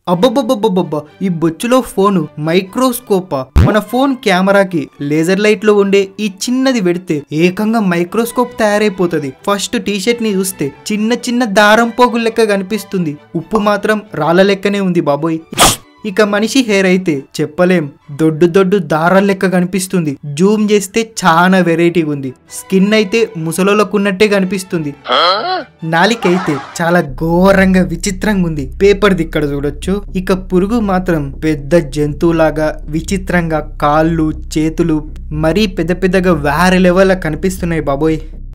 అబ్బబ్బబ్బబ్బబ్బ ఈ బొచ్చులో ఫోను మైక్రోస్కోపా మన ఫోన్ కెమెరాకి లేజర్ లైట్ లో ఉండే ఈ చిన్నది పెడితే ఏకంగా మైక్రోస్కోప్ తయారైపోతుంది ఫస్ట్ టీ షర్ట్ ని చూస్తే చిన్న చిన్న దారం పోగు లెక్క కనిపిస్తుంది ఉప్పు మాత్రం రాళ్ళ లెక్కనే ఉంది బాబోయ్ ఇక మనిషి హెయిర్ అయితే చెప్పలేం దొడ్డు దొడ్డు దారాల లెక్క కనిపిస్తుంది జూమ్ చేస్తే చాలా వెరైటీగా ఉంది స్కిన్ అయితే ముసలోళ్ళకు ఉన్నట్టే కనిపిస్తుంది నాలికైతే చాలా ఘోరంగా విచిత్రంగా ఉంది పేపర్ ఇక్కడ చూడొచ్చు ఇక పురుగు మాత్రం పెద్ద జంతువులాగా విచిత్రంగా కాళ్ళు చేతులు మరీ పెద్ద పెద్దగా వేరే లెవెల్ కనిపిస్తున్నాయి బాబోయ్